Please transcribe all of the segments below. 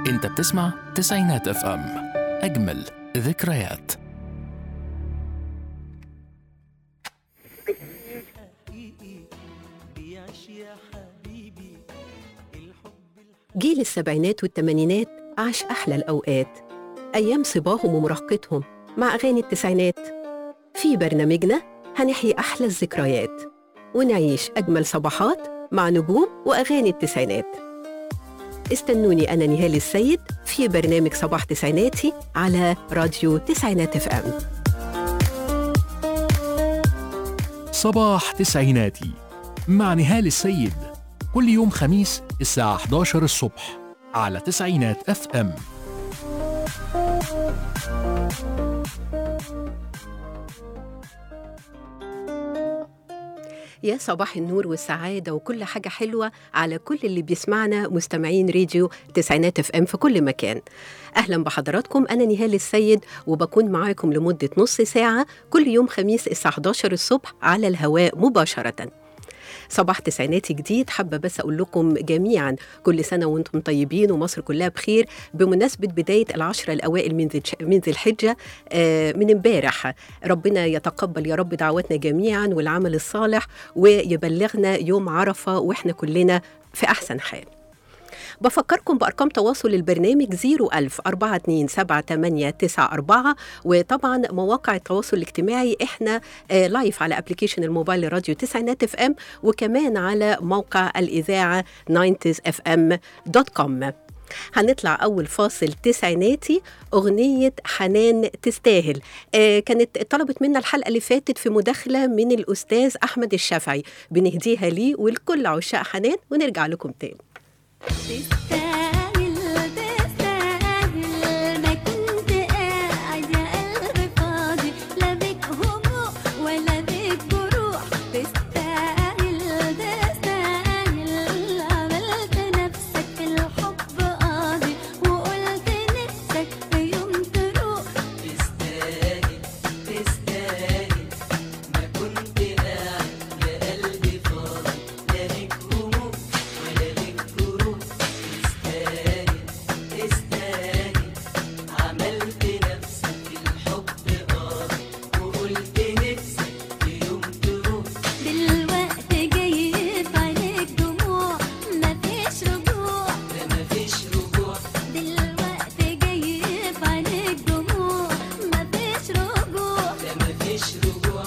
انت بتسمع تسعينات اف ام اجمل ذكريات جيل السبعينات والثمانينات عاش أحلى الأوقات أيام صباهم ومراهقتهم مع أغاني التسعينات في برنامجنا هنحيي أحلى الذكريات ونعيش أجمل صباحات مع نجوم وأغاني التسعينات استنوني أنا نهال السيد في برنامج صباح تسعيناتي على راديو تسعينات اف ام صباح تسعيناتي مع نهال السيد كل يوم خميس الساعة 11 الصبح على تسعينات اف ام يا صباح النور والسعادة وكل حاجة حلوة على كل اللي بيسمعنا مستمعين راديو تسعينات اف ام في كل مكان أهلا بحضراتكم أنا نهال السيد وبكون معاكم لمدة نص ساعة كل يوم خميس الساعة 11 الصبح على الهواء مباشرة صباح تسعيناتي جديد حابة بس أقول لكم جميعا كل سنة وأنتم طيبين ومصر كلها بخير بمناسبة بداية العشرة الأوائل من ذي من ذي الحجة آه، من امبارح ربنا يتقبل يا رب دعواتنا جميعا والعمل الصالح ويبلغنا يوم عرفة وإحنا كلنا في أحسن حال بفكركم بأرقام تواصل البرنامج 01000 427 وطبعا مواقع التواصل الاجتماعي احنا آه لايف على ابلكيشن الموبايل راديو تسعينات اف ام وكمان على موقع الإذاعة 90fm.com هنطلع أول فاصل تسعيناتي أغنية حنان تستاهل آه كانت طلبت منا الحلقة اللي فاتت في مداخلة من الأستاذ أحمد الشافعي بنهديها ليه ولكل عشاق حنان ونرجع لكم تاني تستاهل تستاهل ما كنت قاعد يا قلبي فاضي لا بيك هموم ولا بيك جروح تستاهل تستاهل عملت نفسك في الحب قاضي وقلت نفسك في يوم تروح تستاهل تستاهل ما كنت قاعد يا قلبي فاضي لا ليك هموم ولا ليك جروح تستاهل تستاهل عملت نفسك في الحب قاضي وقلت نفسك في يوم تروح دلوقتي جاي في عينيك دموع مفيش رجوع ده مفيش رجوع دلوقتي جاي في عينيك دموع مفيش رجوع ده مفيش رجوع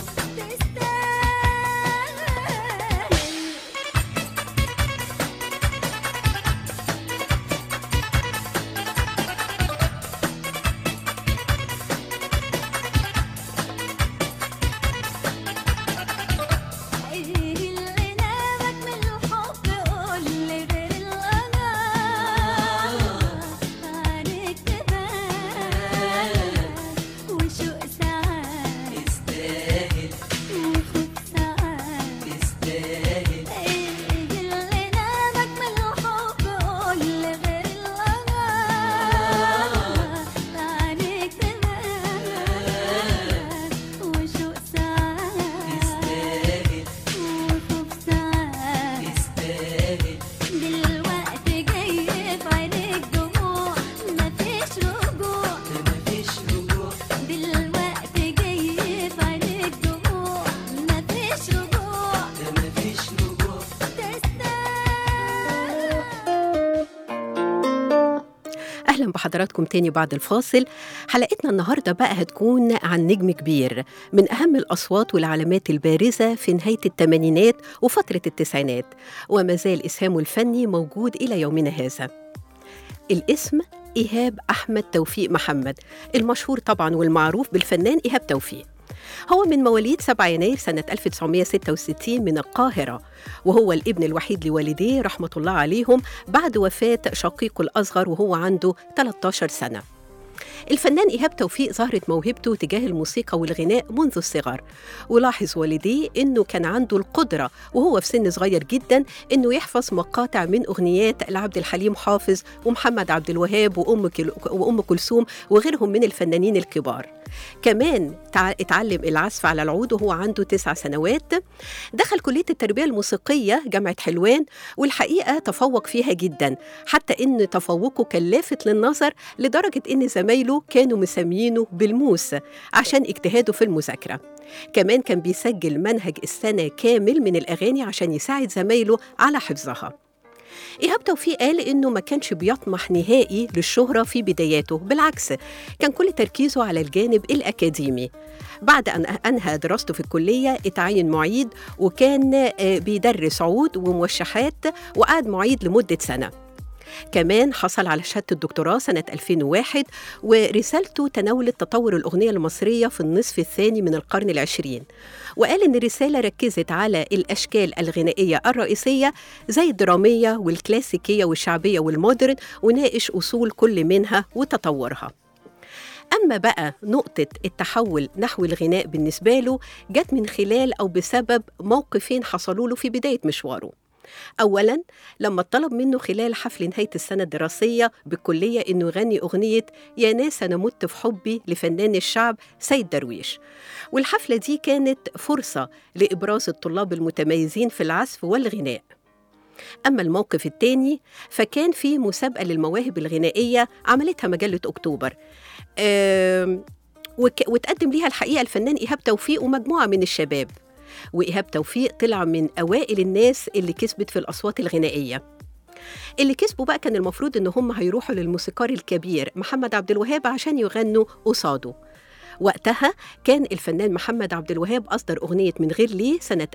تستاهل ايه اللي نامك من الحب قولي غير القمر عليك تبان وشوق ساعات تستاهل وخوف ساعات تستاهل ايه اللي نامك من الحب قولي غير القمر عليك تبان وشوق ساعات تستاهل وخوف ساعات تستاهل دلوقتي جاي في عينيك دموع مفيش رجوع ده مفيش رجوع دلوقتي جاي في عينيك دموع مفيش رجوع ده مفيش رجوع تستاهل اهلا بحضراتكم تاني بعد الفاصل حلقتنا النهارده بقى هتكون عن نجم كبير من اهم الاصوات والعلامات البارزه في نهايه الثمانينات وفتره التسعينات وما زال اسهامه الفني موجود الى يومنا هذا الاسم ايهاب احمد توفيق محمد المشهور طبعا والمعروف بالفنان ايهاب توفيق هو من مواليد 7 يناير سنة 1966 من القاهرة وهو الابن الوحيد لوالديه رحمة الله عليهم بعد وفاة شقيقه الأصغر وهو عنده 13 سنة الفنان إيهاب توفيق ظهرت موهبته تجاه الموسيقى والغناء منذ الصغر ولاحظ والديه إنه كان عنده القدرة وهو في سن صغير جدا إنه يحفظ مقاطع من أغنيات لعبد الحليم حافظ ومحمد عبد الوهاب وأم, كل... وأم كلثوم وغيرهم من الفنانين الكبار كمان تع- اتعلم العزف على العود وهو عنده تسع سنوات دخل كلية التربية الموسيقية جامعة حلوان والحقيقة تفوق فيها جدا حتى إن تفوقه كان لافت للنظر لدرجة إن زمايله كانوا مسميينه بالموس عشان اجتهاده في المذاكرة كمان كان بيسجل منهج السنة كامل من الأغاني عشان يساعد زمايله على حفظها إيهاب توفيق قال إنه ما كانش بيطمح نهائي للشهرة في بداياته بالعكس كان كل تركيزه على الجانب الأكاديمي بعد أن أنهى دراسته في الكلية اتعين معيد وكان آه، بيدرس عود وموشحات وقعد معيد لمدة سنة كمان حصل على شهادة الدكتوراه سنة 2001 ورسالته تناولت تطور الأغنية المصرية في النصف الثاني من القرن العشرين وقال إن الرسالة ركزت على الأشكال الغنائية الرئيسية زي الدرامية والكلاسيكية والشعبية والمودرن وناقش أصول كل منها وتطورها أما بقى نقطة التحول نحو الغناء بالنسبة له جت من خلال أو بسبب موقفين حصلوا له في بداية مشواره أولاً لما طلب منه خلال حفل نهاية السنة الدراسية بالكلية إنه يغني أغنية يا ناس أنا مت في حبي لفنان الشعب سيد درويش والحفلة دي كانت فرصة لإبراز الطلاب المتميزين في العزف والغناء أما الموقف الثاني فكان في مسابقة للمواهب الغنائية عملتها مجلة أكتوبر آم، وك- وتقدم ليها الحقيقة الفنان إيهاب توفيق ومجموعة من الشباب وإيهاب توفيق طلع من أوائل الناس اللي كسبت في الأصوات الغنائية اللي كسبوا بقى كان المفروض إن هم هيروحوا للموسيقار الكبير محمد عبد الوهاب عشان يغنوا قصاده وقتها كان الفنان محمد عبد الوهاب أصدر أغنية من غير ليه سنة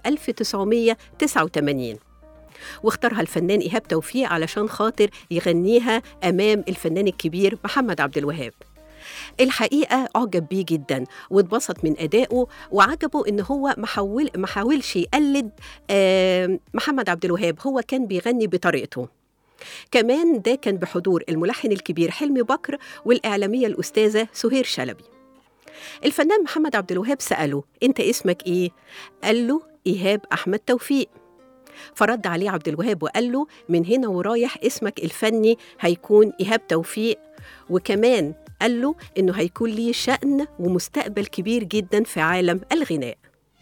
1989 واختارها الفنان إيهاب توفيق علشان خاطر يغنيها أمام الفنان الكبير محمد عبد الوهاب الحقيقة أعجب بيه جدا واتبسط من أدائه وعجبه إن هو ما حاول ما حاولش يقلد آه، محمد عبد الوهاب هو كان بيغني بطريقته كمان ده كان بحضور الملحن الكبير حلمي بكر والإعلامية الأستاذة سهير شلبي الفنان محمد عبد الوهاب سأله أنت اسمك إيه؟ قال له إيهاب أحمد توفيق فرد عليه عبد الوهاب وقال له من هنا ورايح اسمك الفني هيكون إيهاب توفيق وكمان قال له إنه هيكون ليه شأن ومستقبل كبير جدا في عالم الغناء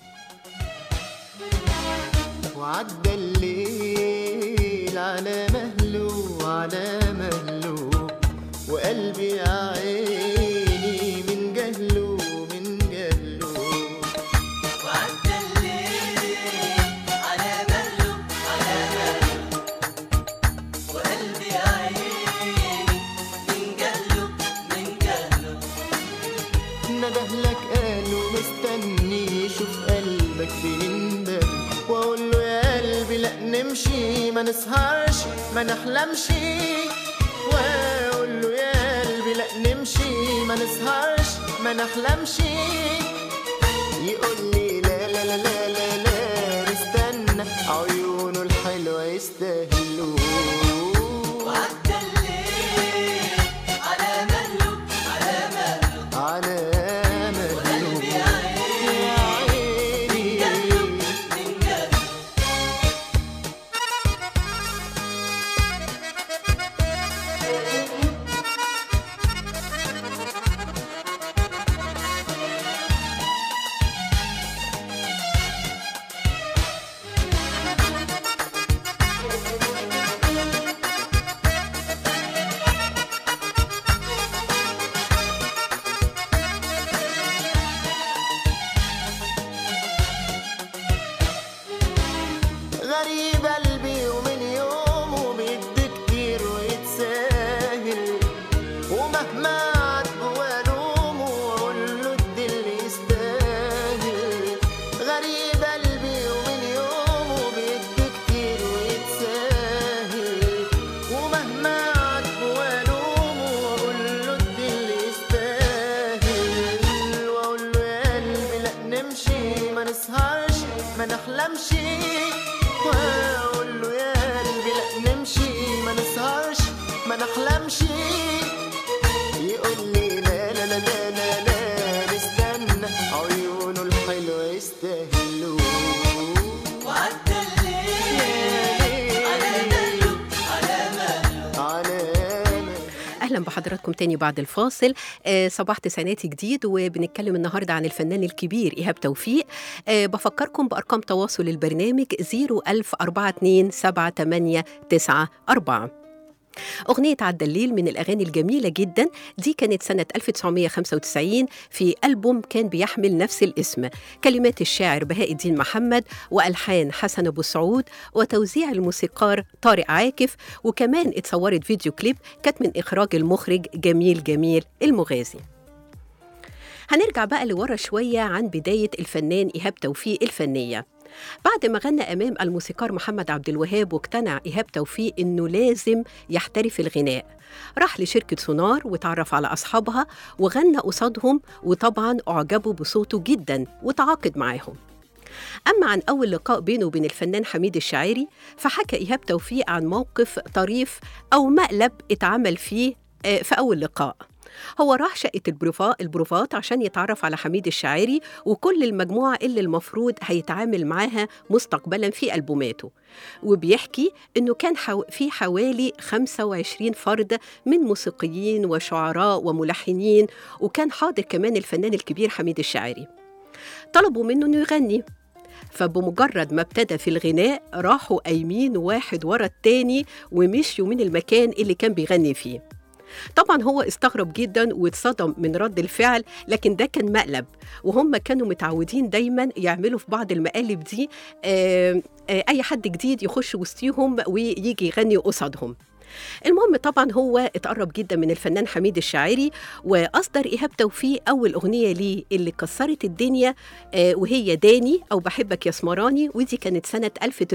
وعدى الليل على مهله على مهله وقلبي يا عيني من جهله من جهله وعدى الليل على مهله على مهله وقلبي يا عيني من جهله من جهله ندهلك قالوا مستني يشوف قلبك بيندم واقول له يا قلبي لا نمشي ما نسهرش ما نحلمش واقول له يا قلبي لا نمشي ما نسهرش ما نحلمش يقول لي لا لا لا لا لا لا نستنى عيونه الحلوة يستاهلوا وعدى الليل على مهله على مهله على مهله يا عيني من جهله اهلا بحضراتكم تاني بعد الفاصل آه، صباح تسعيناتي جديد وبنتكلم النهارده عن الفنان الكبير ايهاب توفيق آه، بفكركم بارقام تواصل البرنامج 01042 أغنية عدى الليل من الأغاني الجميلة جدا دي كانت سنة 1995 في ألبوم كان بيحمل نفس الاسم كلمات الشاعر بهاء الدين محمد وألحان حسن أبو سعود وتوزيع الموسيقار طارق عاكف وكمان اتصورت فيديو كليب كانت من إخراج المخرج جميل جميل المغازي هنرجع بقى لورا شوية عن بداية الفنان إيهاب توفيق الفنية بعد ما غنى أمام الموسيقار محمد عبد الوهاب واقتنع إيهاب توفيق إنه لازم يحترف الغناء راح لشركة سونار وتعرف على أصحابها وغنى قصادهم وطبعا أعجبوا بصوته جدا وتعاقد معاهم أما عن أول لقاء بينه وبين الفنان حميد الشاعري فحكى إيهاب توفيق عن موقف طريف أو مقلب اتعمل فيه آه، في أول لقاء هو راح شقة البروفا البروفات عشان يتعرف على حميد الشاعري وكل المجموعة اللي المفروض هيتعامل معاها مستقبلا في ألبوماته وبيحكي إنه كان حو... في حوالي 25 فرد من موسيقيين وشعراء وملحنين وكان حاضر كمان الفنان الكبير حميد الشاعري طلبوا منه إنه يغني فبمجرد ما ابتدى في الغناء راحوا قايمين واحد ورا التاني ومشيوا من المكان اللي كان بيغني فيه طبعا هو استغرب جدا واتصدم من رد الفعل لكن ده كان مقلب وهم كانوا متعودين دايما يعملوا في بعض المقالب دي آه، آه، اي حد جديد يخش وسطيهم ويجي يغني قصادهم المهم طبعا هو اتقرب جدا من الفنان حميد الشاعري واصدر ايهاب توفيق اول اغنيه ليه اللي كسرت الدنيا آه، وهي داني او بحبك يا اسمراني ودي كانت سنه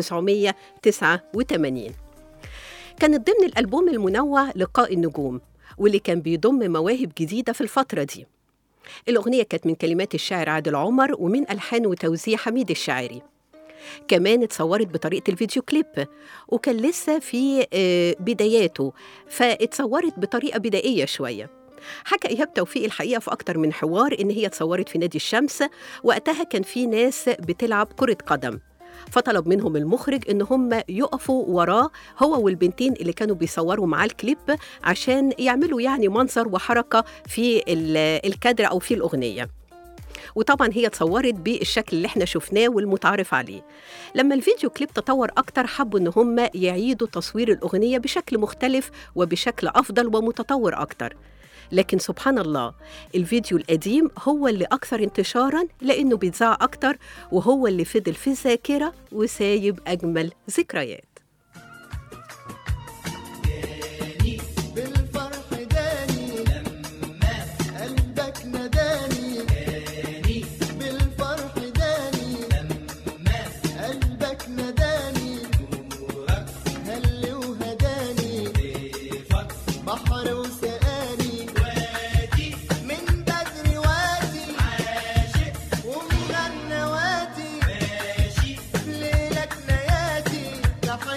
1989 كانت ضمن الألبوم المنوع لقاء النجوم واللي كان بيضم مواهب جديدة في الفترة دي الأغنية كانت من كلمات الشاعر عادل عمر ومن ألحان وتوزيع حميد الشاعري كمان اتصورت بطريقة الفيديو كليب وكان لسه في آه، بداياته فاتصورت بطريقة بدائية شوية حكى إيهاب توفيق الحقيقة في أكتر من حوار إن هي اتصورت في نادي الشمس وقتها كان في ناس بتلعب كرة قدم فطلب منهم المخرج ان هم يقفوا وراه هو والبنتين اللي كانوا بيصوروا معاه الكليب عشان يعملوا يعني منظر وحركه في ال- الكادر او في الاغنيه وطبعا هي اتصورت بالشكل اللي احنا شفناه والمتعارف عليه لما الفيديو كليب تطور اكتر حبوا ان هم يعيدوا تصوير الاغنيه بشكل مختلف وبشكل افضل ومتطور اكتر لكن سبحان الله الفيديو القديم هو اللي أكثر انتشاراً لأنه بيتذاع أكتر وهو اللي فضل في الذاكرة وسايب أجمل ذكريات بالفرح داني لما قلبك نداني داني بالفرح داني لما قلبك نداني نورك هل وهداني ضيفك بحر وسقاني وادي من بدري وادي عاشق ومن النوادي ماشي في ليلك نياتي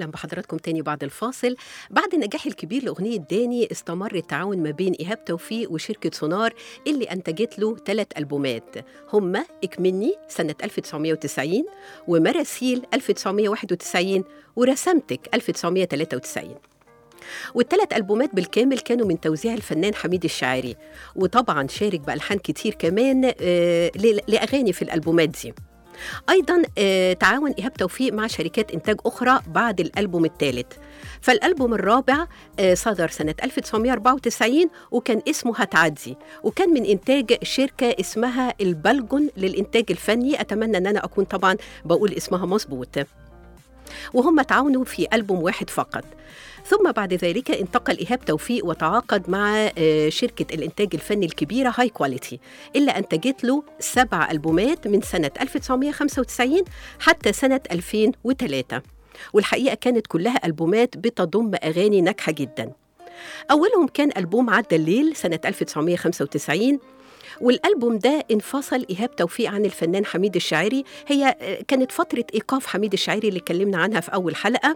بحضراتكم تاني بعد الفاصل بعد النجاح الكبير لأغنية داني استمر التعاون ما بين إيهاب توفيق وشركة سونار اللي أنتجت له ثلاث ألبومات هما اكمني سنة 1990 ومراسيل 1991 ورسمتك 1993 والثلاث ألبومات بالكامل كانوا من توزيع الفنان حميد الشاعري وطبعا شارك بألحان كتير كمان آه، ل- لأغاني في الألبومات دي ايضا آه، تعاون ايهاب توفيق مع شركات انتاج اخرى بعد الالبوم الثالث فالالبوم الرابع آه، صدر سنه 1994 وكان اسمه هتعدي وكان من انتاج شركه اسمها البلجون للانتاج الفني اتمنى ان انا اكون طبعا بقول اسمها مظبوط وهم تعاونوا في ألبوم واحد فقط ثم بعد ذلك انتقل إيهاب توفيق وتعاقد مع آه، شركة الإنتاج الفني الكبيرة هاي كواليتي اللي أنتجت له سبع ألبومات من سنة 1995 حتى سنة 2003 والحقيقة كانت كلها ألبومات بتضم أغاني ناجحة جدا أولهم كان ألبوم عدى الليل سنة 1995 والألبوم ده انفصل إيهاب توفيق عن الفنان حميد الشاعري هي آه، كانت فترة إيقاف حميد الشاعري اللي اتكلمنا عنها في أول حلقة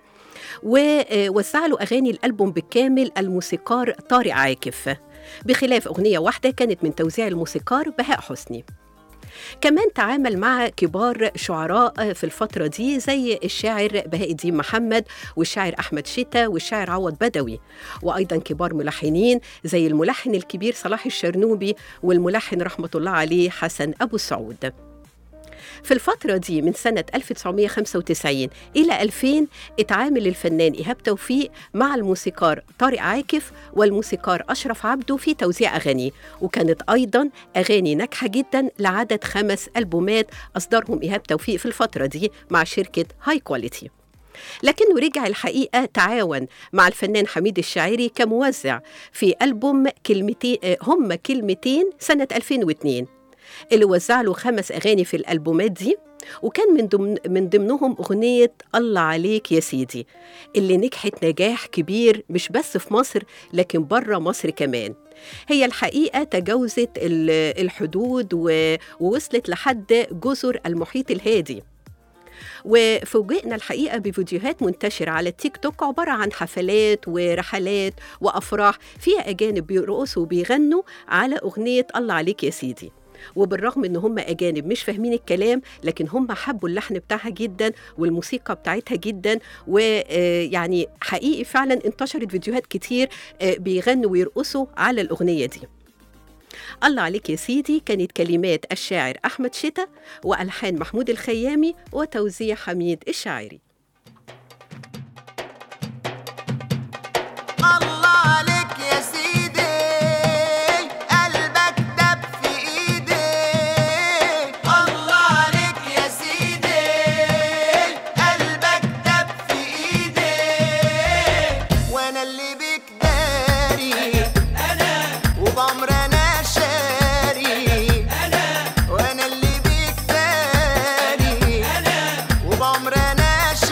ووزع له أغاني الألبوم بالكامل الموسيقار طارق عاكف بخلاف أغنية واحدة كانت من توزيع الموسيقار بهاء حسني كمان تعامل مع كبار شعراء في الفترة دي زي الشاعر بهاء الدين محمد والشاعر أحمد شتا والشاعر عوض بدوي وأيضا كبار ملحنين زي الملحن الكبير صلاح الشرنوبي والملحن رحمة الله عليه حسن أبو سعود في الفترة دي من سنة 1995 إلى 2000 اتعامل الفنان إيهاب توفيق مع الموسيقار طارق عاكف والموسيقار أشرف عبده في توزيع أغانيه وكانت أيضا أغاني ناجحة جدا لعدد خمس ألبومات أصدرهم إيهاب توفيق في الفترة دي مع شركة هاي كواليتي لكنه رجع الحقيقة تعاون مع الفنان حميد الشاعري كموزع في ألبوم كلمتين آه، هم كلمتين سنة 2002 اللي وزع له خمس أغاني في الألبومات دي وكان من ضمن من ضمنهم أغنية الله عليك يا سيدي اللي نجحت نجاح كبير مش بس في مصر لكن بره مصر كمان هي الحقيقة تجاوزت ال- الحدود و- ووصلت لحد جزر المحيط الهادي وفوجئنا الحقيقة بفيديوهات منتشرة على التيك توك عبارة عن حفلات ورحلات وأفراح فيها أجانب بيرقصوا وبيغنوا على أغنية الله عليك يا سيدي وبالرغم ان هم اجانب مش فاهمين الكلام لكن هم حبوا اللحن بتاعها جدا والموسيقى بتاعتها جدا ويعني حقيقي فعلا انتشرت فيديوهات كتير آه، بيغنوا ويرقصوا على الاغنيه دي الله عليك يا سيدي كانت كلمات الشاعر احمد شتا والحان محمود الخيامي وتوزيع حميد الشاعري الله عليك يا سيدي قلبك دب في ايدي الله عليك يا سيدي قلبك دب في ايدي وانا اللي بيك داري انا وبعمر انا شاري انا وانا اللي بيك داري انا وبعمر انا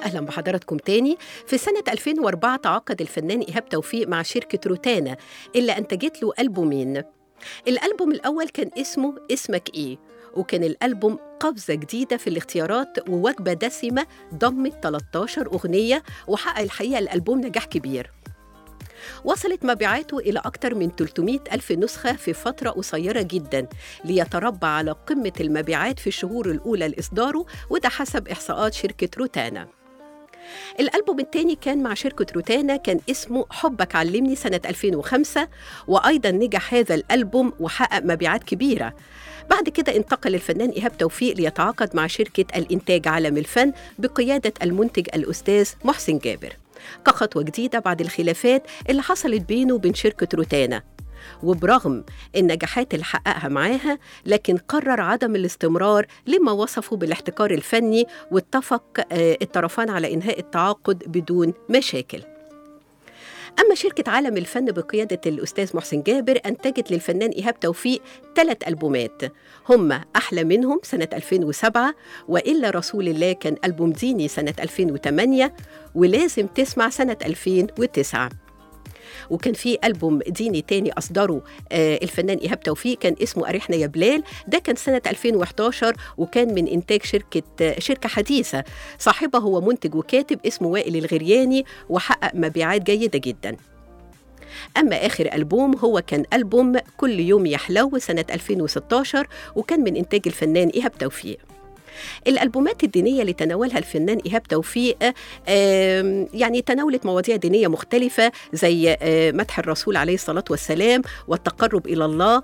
أهلا بحضراتكم تاني في سنة 2004 تعاقد الفنان إيهاب توفيق مع شركة روتانا اللي أنتجت له ألبومين الألبوم الأول كان اسمه اسمك إيه وكان الألبوم قفزة جديدة في الاختيارات ووجبة دسمة ضمت 13 أغنية وحقق الحقيقة الألبوم نجاح كبير وصلت مبيعاته إلى أكثر من 300 ألف نسخة في فترة قصيرة جدا ليتربع على قمة المبيعات في الشهور الأولى لإصداره وده حسب إحصاءات شركة روتانا الألبوم الثاني كان مع شركة روتانا كان اسمه حبك علمني سنة 2005 وأيضا نجح هذا الألبوم وحقق مبيعات كبيرة بعد كده انتقل الفنان إيهاب توفيق ليتعاقد مع شركة الإنتاج عالم الفن بقيادة المنتج الأستاذ محسن جابر كخطوة جديدة بعد الخلافات اللي حصلت بينه وبين شركة روتانا وبرغم النجاحات اللي حققها معاها لكن قرر عدم الاستمرار لما وصفه بالاحتكار الفني واتفق آه، الطرفان على إنهاء التعاقد بدون مشاكل أما شركة عالم الفن بقيادة الأستاذ محسن جابر أنتجت للفنان إيهاب توفيق ثلاث ألبومات هم أحلى منهم سنة 2007 وإلا رسول الله كان ألبوم ديني سنة 2008 ولازم تسمع سنة 2009 وكان في ألبوم ديني تاني أصدره آه الفنان إيهاب توفيق كان اسمه أريحنا يا بلال ده كان سنة 2011 وكان من إنتاج شركة آه شركة حديثة صاحبه هو منتج وكاتب اسمه وائل الغرياني وحقق مبيعات جيدة جداً أما آخر ألبوم هو كان ألبوم كل يوم يحلو سنة 2016 وكان من إنتاج الفنان إيهاب توفيق الألبومات الدينية اللي تناولها الفنان إيهاب توفيق آم، يعني تناولت مواضيع دينية مختلفة زي آه، مدح الرسول عليه الصلاة والسلام والتقرب إلى الله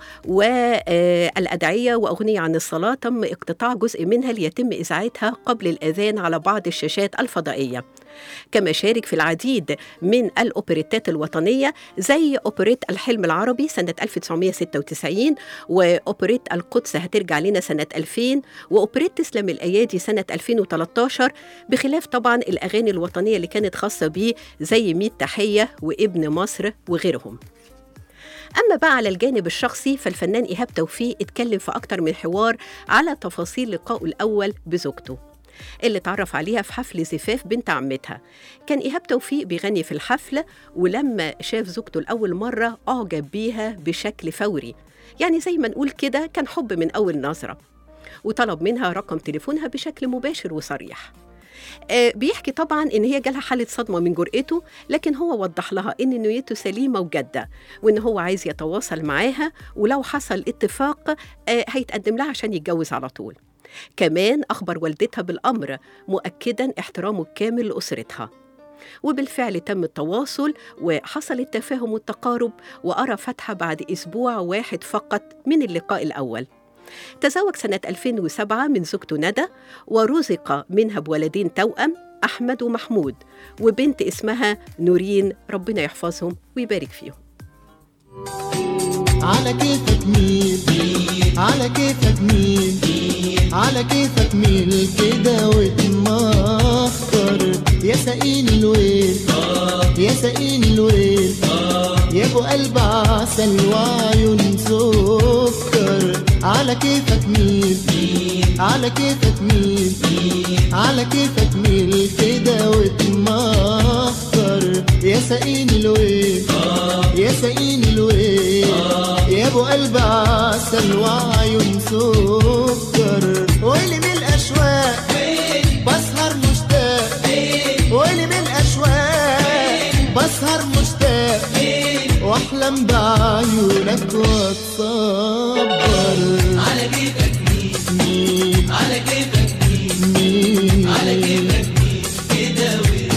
والأدعية وأغنية عن الصلاة تم اقتطاع جزء منها ليتم إذاعتها قبل الأذان على بعض الشاشات الفضائية كما شارك في العديد من الأوبريتات الوطنية زي أوبريت الحلم العربي سنة 1996 وأوبريت القدس هترجع لنا سنة 2000 وأوبريت تسلم الأيادي سنة 2013 بخلاف طبعا الأغاني الوطنية اللي كانت خاصة بيه زي 100 تحية وابن مصر وغيرهم أما بقى على الجانب الشخصي فالفنان إيهاب توفيق اتكلم في أكتر من حوار على تفاصيل لقائه الأول بزوجته اللي اتعرف عليها في حفل زفاف بنت عمتها كان إيهاب توفيق بيغني في الحفل ولما شاف زوجته لأول مرة أعجب بيها بشكل فوري يعني زي ما نقول كده كان حب من أول نظرة وطلب منها رقم تليفونها بشكل مباشر وصريح آه، بيحكي طبعا ان هي جالها حاله صدمه من جرأته لكن هو وضح لها ان نيته سليمه وجاده وان هو عايز يتواصل معاها ولو حصل اتفاق آه، هيتقدم لها عشان يتجوز على طول كمان اخبر والدتها بالامر مؤكدا احترامه الكامل لاسرتها وبالفعل تم التواصل وحصل التفاهم والتقارب وأرى فتحة بعد أسبوع واحد فقط من اللقاء الأول تزوج سنة 2007 من زوجته ندى ورزق منها بولدين توأم أحمد ومحمود وبنت اسمها نورين ربنا يحفظهم ويبارك فيهم على كيفك مين على كيفك مين على كيفك مين كده وتمخطر يا سقين الويل يا سقين الويل يا ابو قلب عسل وعيون سكر على كيفك مين على كيفك مين على كيفك مين كده وتمخطر يا سقين الويل يا سقين الويل يا ابو قلب عسل وعيون سكر ويلي من الاشواق بسهر مشتاق ويلي من الاشواق بسهر مشتاق واحلم بعيونك واتصبر على كيفك مين مين على كيفك مين مين على كيفك مين كده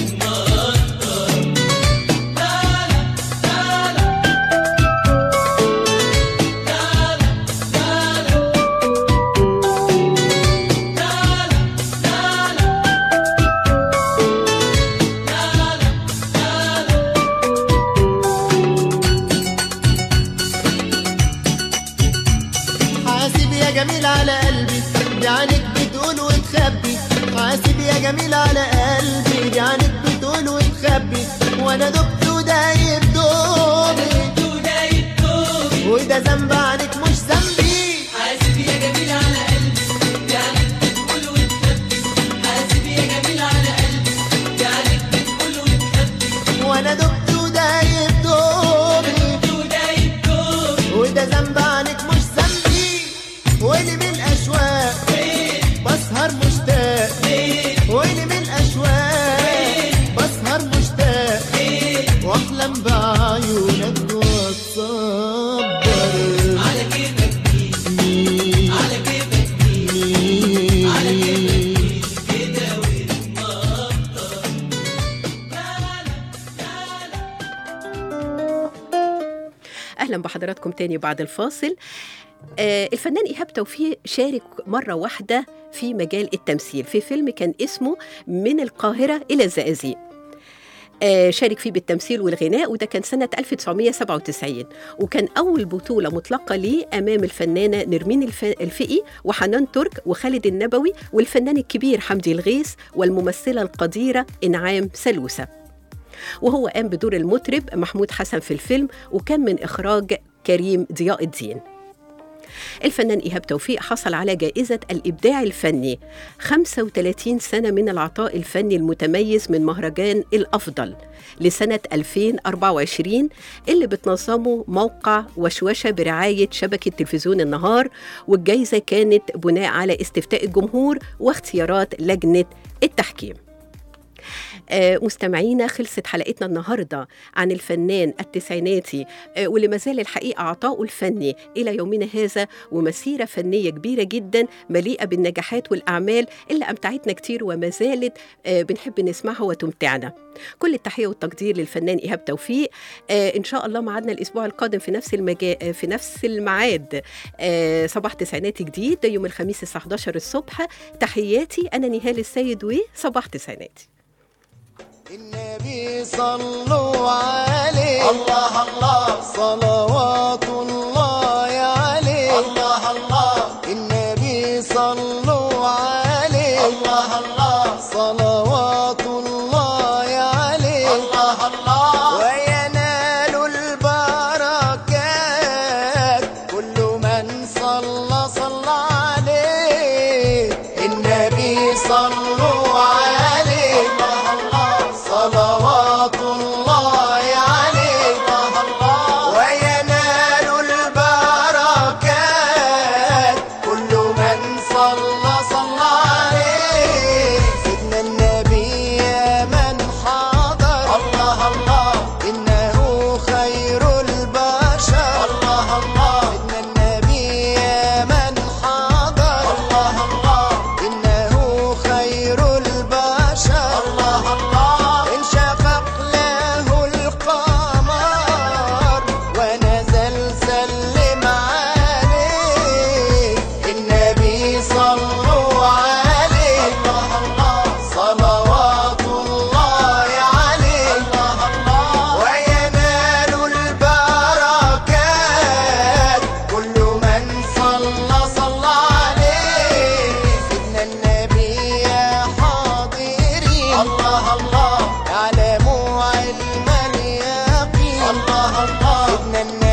حاسب يا جميل على قلبي دي عينك بتقول وتخبي حاسب يا جميل على قلبي دي عينك بتقول وتخبي وانا دبت ودايب دوبي ودايب توبي وده ذنب عنك مش ذنبي حاسب يا جميل على قلبي يعني بتقول وتخبي حاسب يا جميل على قلبي أهلا بحضراتكم تاني بعد الفاصل آه الفنان إيهاب توفيق شارك مرة واحدة في مجال التمثيل في فيلم كان اسمه من القاهرة إلى الزقازيق آه، شارك فيه بالتمثيل والغناء وده كان سنة 1997 وكان أول بطولة مطلقة ليه أمام الفنانة نرمين الف- الفقي وحنان ترك وخالد النبوي والفنان الكبير حمدي الغيث والممثلة القديرة إنعام سلوسة وهو قام بدور المطرب محمود حسن في الفيلم وكان من إخراج كريم ضياء الدين الفنان إيهاب توفيق حصل على جائزة الإبداع الفني 35 سنة من العطاء الفني المتميز من مهرجان الأفضل لسنة 2024 اللي بتنظمه موقع وشوشة برعاية شبكة تلفزيون النهار والجائزة كانت بناء على استفتاء الجمهور واختيارات لجنة التحكيم آه، مستمعينا خلصت حلقتنا النهارده عن الفنان التسعيناتي آه، واللي ما زال الحقيقه عطاؤه الفني الى يومنا هذا ومسيره فنيه كبيره جدا مليئه بالنجاحات والاعمال اللي امتعتنا كتير وما زالت آه، بنحب نسمعها وتمتعنا. كل التحيه والتقدير للفنان ايهاب توفيق آه، ان شاء الله معادنا الاسبوع القادم في نفس المجا... في نفس الميعاد آه، صباح تسعيناتي جديد يوم الخميس الساعه 11 الصبح تحياتي انا نهال السيد وصباح تسعيناتي النبي صلوا عليه الله الله صلوات الله عليه الله الله النبي صلوا عليه الله الله صلوات الله عليه الله الله وينال البركات كل من صلى صلى عليه النبي صلوا عليه الله الله صلوات الله عليه الله الله وينال البركات كل من صلى صلى عليه سيدنا النبي يا من حضر الله الله إنه خير البشر الله الله سيدنا النبي يا من حضر الله الله إنه خير البشر الله الله انشقق له القمر ونزل سلم عليه النبي صلوا عليه الله الله صلوات الله عليه الله الله وينال البركات كل من صلى صلى عليه سيدنا النبي يا حاضرين الله الله اعلموا علم اليقين الله الله سيدنا النبي